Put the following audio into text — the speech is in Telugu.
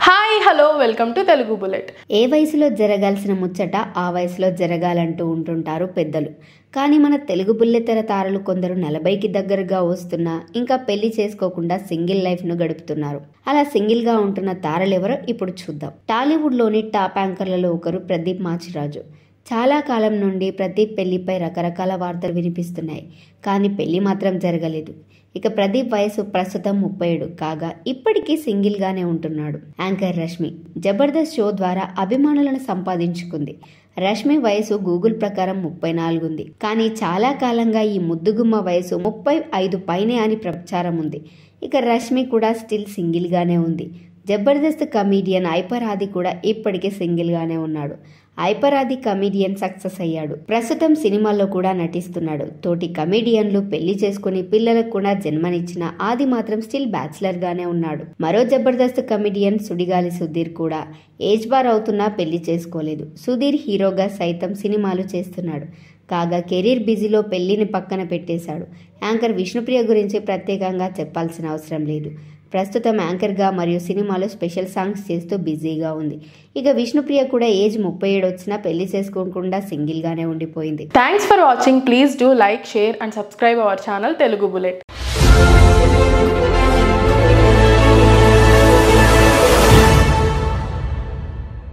hi hello welcome to Telugu bullet ఏ వయసులో జరగాల్సిన ముచ్చట ఆ వయసులో జరగాలంటూ ఉంటుంటారు పెద్దలు కానీ మన తెలుగు బుల్లెతెర తారలు కొందరు నలభైకి దగ్గరగా వస్తున్నా ఇంకా పెళ్లి చేసుకోకుండా సింగిల్ లైఫ్ను గడుపుతున్నారు అలా సింగిల్గా ఉంటున్న తారలెవరో ఇప్పుడు చూద్దాం టాలీవుడ్లోని టాప్ యాంకర్లలో ఒకరు ప్రదీప్ మాచిరాజు చాలా కాలం నుండి ప్రదీప్ పెళ్లిపై రకరకాల వార్తలు వినిపిస్తున్నాయి కానీ పెళ్లి మాత్రం జరగలేదు ఇక ప్రదీప్ వయసు ప్రస్తుతం ముప్పై ఏడు కాగా ఇప్పటికీ సింగిల్గానే ఉంటున్నాడు యాంకర్ రష్మి జబర్దస్త్ షో ద్వారా అభిమానులను సంపాదించుకుంది రష్మి వయసు గూగుల్ ప్రకారం ముప్పై నాలుగు ఉంది కానీ చాలా కాలంగా ఈ ముద్దుగుమ్మ వయసు ముప్పై ఐదు పైనే అని ప్రచారం ఉంది ఇక రష్మి కూడా స్టిల్ సింగిల్గానే ఉంది జబర్దస్త్ కమీడియన్ ఐపరాది కూడా ఇప్పటికే సింగిల్గానే ఉన్నాడు ఐపరాది కమీడియన్ సక్సెస్ అయ్యాడు ప్రస్తుతం సినిమాల్లో కూడా నటిస్తున్నాడు తోటి కమీడియన్లు పెళ్లి చేసుకుని పిల్లలకు కూడా జన్మనిచ్చిన ఆది మాత్రం స్టిల్ బ్యాచిలర్ గానే ఉన్నాడు మరో జబర్దస్త్ కమీడియన్ సుడిగాలి సుధీర్ కూడా ఏజ్ బార్ అవుతున్నా పెళ్లి చేసుకోలేదు సుధీర్ హీరోగా సైతం సినిమాలు చేస్తున్నాడు కాగా కెరీర్ బిజీలో పెళ్లిని పక్కన పెట్టేశాడు యాంకర్ విష్ణుప్రియ గురించి ప్రత్యేకంగా చెప్పాల్సిన అవసరం లేదు ప్రస్తుతం యాంకర్గా మరియు సినిమాలో స్పెషల్ సాంగ్స్ చేస్తూ బిజీగా ఉంది ఇక విష్ణుప్రియ కూడా ఏజ్ ముప్పై ఏడు వచ్చినా పెళ్లి చేసుకోకుండా సింగిల్గానే ఉండిపోయింది thanks for watching please do like share and subscribe our channel Telugu bullet